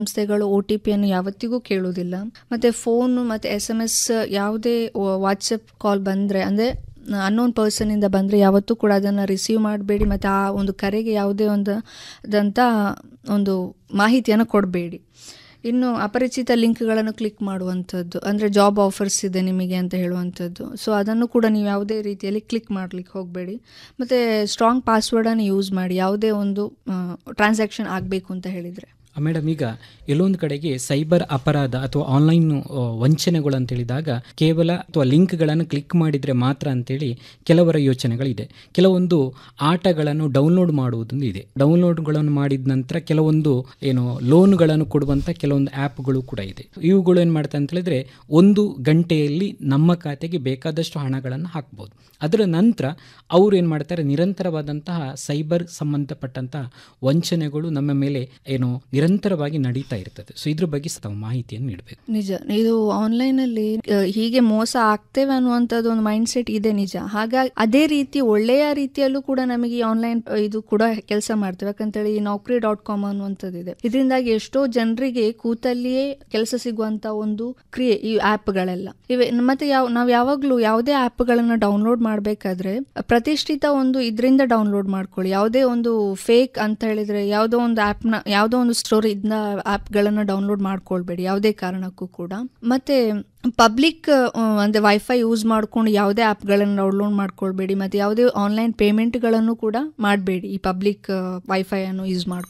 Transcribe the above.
ಸಂಸ್ಥೆಗಳು O T ಪಿಯನ್ನು ಯಾವತ್ತಿಗೂ ಕೇಳುವುದಿಲ್ಲ ಮತ್ತು ಫೋನು ಮತ್ತು ಎಸ್ ಎಮ್ ಎಸ್ ಯಾವುದೇ ವಾಟ್ಸಪ್ ಕಾಲ್ ಬಂದರೆ ಅಂದರೆ ಅನ್ನೋನ್ ಪರ್ಸನಿಂದ ಬಂದರೆ ಯಾವತ್ತೂ ಕೂಡ ಅದನ್ನು ರಿಸೀವ್ ಮಾಡಬೇಡಿ ಮತ್ತು ಆ ಒಂದು ಕರೆಗೆ ಯಾವುದೇ ಒಂದು ದಂಥ ಒಂದು ಮಾಹಿತಿಯನ್ನು ಕೊಡಬೇಡಿ ಇನ್ನು ಅಪರಿಚಿತ ಲಿಂಕ್ಗಳನ್ನು ಕ್ಲಿಕ್ ಮಾಡುವಂಥದ್ದು ಅಂದರೆ ಜಾಬ್ ಆಫರ್ಸ್ ಇದೆ ನಿಮಗೆ ಅಂತ ಹೇಳುವಂಥದ್ದು ಸೊ ಅದನ್ನು ಕೂಡ ನೀವು ಯಾವುದೇ ರೀತಿಯಲ್ಲಿ ಕ್ಲಿಕ್ ಮಾಡಲಿಕ್ಕೆ ಹೋಗಬೇಡಿ ಮತ್ತು ಸ್ಟ್ರಾಂಗ್ ಪಾಸ್ವರ್ಡನ್ನು ಯೂಸ್ ಮಾಡಿ ಯಾವುದೇ ಒಂದು ಟ್ರಾನ್ಸಾಕ್ಷನ್ ಆಗಬೇಕು ಅಂತ ಹೇಳಿದರೆ ಮೇಡಮ್ ಈಗ ಎಲ್ಲೊಂದು ಕಡೆಗೆ ಸೈಬರ್ ಅಪರಾಧ ಅಥವಾ ಆನ್ಲೈನ್ ವಂಚನೆಗಳು ಅಂತ ಹೇಳಿದಾಗ ಕೇವಲ ಅಥವಾ ಲಿಂಕ್ಗಳನ್ನು ಕ್ಲಿಕ್ ಮಾಡಿದರೆ ಮಾತ್ರ ಅಂತೇಳಿ ಕೆಲವರ ಯೋಚನೆಗಳಿದೆ ಕೆಲವೊಂದು ಆಟಗಳನ್ನು ಡೌನ್ಲೋಡ್ ಮಾಡುವುದೊಂದು ಇದೆ ಡೌನ್ಲೋಡ್ಗಳನ್ನು ಮಾಡಿದ ನಂತರ ಕೆಲವೊಂದು ಏನು ಲೋನ್ಗಳನ್ನು ಕೊಡುವಂಥ ಕೆಲವೊಂದು ಆ್ಯಪ್ಗಳು ಕೂಡ ಇದೆ ಇವುಗಳು ಏನು ಮಾಡ್ತಾರೆ ಅಂತ ಹೇಳಿದ್ರೆ ಒಂದು ಗಂಟೆಯಲ್ಲಿ ನಮ್ಮ ಖಾತೆಗೆ ಬೇಕಾದಷ್ಟು ಹಣಗಳನ್ನು ಹಾಕ್ಬೋದು ಅದರ ನಂತರ ಅವರು ಏನು ಮಾಡ್ತಾರೆ ನಿರಂತರವಾದಂತಹ ಸೈಬರ್ ಸಂಬಂಧಪಟ್ಟಂತಹ ವಂಚನೆಗಳು ನಮ್ಮ ಮೇಲೆ ಏನು ನಿರಂತರವಾಗಿ ನಡೀತಾ ಇರ್ತದೆ ಸೊ ಇದ್ರ ಬಗ್ಗೆ ತಾವು ಮಾಹಿತಿಯನ್ನು ನೀಡಬೇಕು ನಿಜ ಇದು ಆನ್ಲೈನಲ್ಲಿ ಹೀಗೆ ಮೋಸ ಆಗ್ತೇವೆ ಅನ್ನುವಂಥದ್ದು ಒಂದು ಮೈಂಡ್ ಸೆಟ್ ಇದೆ ನಿಜ ಹಾಗಾಗಿ ಅದೇ ರೀತಿ ಒಳ್ಳೆಯ ರೀತಿಯಲ್ಲೂ ಕೂಡ ನಮಗೆ ಈ ಆನ್ಲೈನ್ ಇದು ಕೂಡ ಕೆಲಸ ಮಾಡ್ತೇವೆ ಯಾಕಂತೇಳಿ ಈ ನೌಕರಿ ಡಾಟ್ ಕಾಮ್ ಅನ್ನುವಂಥದ್ದು ಇದೆ ಇದರಿಂದಾಗಿ ಎಷ್ಟೋ ಜನರಿಗೆ ಕೂತಲ್ಲಿಯೇ ಕೆಲಸ ಸಿಗುವಂತ ಒಂದು ಕ್ರಿಯೆ ಈ ಆ್ಯಪ್ಗಳೆಲ್ಲ ಇವೆ ಮತ್ತೆ ಯಾವ ನಾವು ಯಾವಾಗಲೂ ಯಾವುದೇ ಆ್ಯಪ್ಗಳನ್ನು ಡೌನ್ಲೋಡ್ ಮಾಡಬೇಕಾದ್ರೆ ಪ್ರತಿಷ್ಠಿತ ಒಂದು ಇದರಿಂದ ಡೌನ್ಲೋಡ್ ಮಾಡ್ಕೊಳ್ಳಿ ಯಾವುದೇ ಒಂದು ಫೇಕ್ ಅಂತ ಹೇಳಿದ್ರೆ ಯಾವುದೋ ಒಂದು ಆ್ಯಪ್ನ ಯಾವುದೋ ಒಂದು ಸ್ಟೋರ್ ಇದನ್ನ ಆ್ಯಪ್ಗಳನ್ನು ಡೌನ್ಲೋಡ್ ಮಾಡ್ಕೊಳ್ಬೇಡಿ ಯಾವುದೇ ಕಾರಣಕ್ಕೂ ಕೂಡ ಮತ್ತೆ ಪಬ್ಲಿಕ್ ಅಂದರೆ ವೈಫೈ ಯೂಸ್ ಮಾಡ್ಕೊಂಡು ಯಾವುದೇ ಆ್ಯಪ್ಗಳನ್ನು ಡೌನ್ಲೋಡ್ ಮಾಡ್ಕೊಳ್ಬೇಡಿ ಮತ್ತು ಯಾವುದೇ ಆನ್ಲೈನ್ ಪೇಮೆಂಟ್ಗಳನ್ನು ಕೂಡ ಮಾಡಬೇಡಿ ಈ ಪಬ್ಲಿಕ್ ವೈಫೈ ಅನ್ನು ಯೂಸ್ ಮಾಡ್ಕೊಂಡು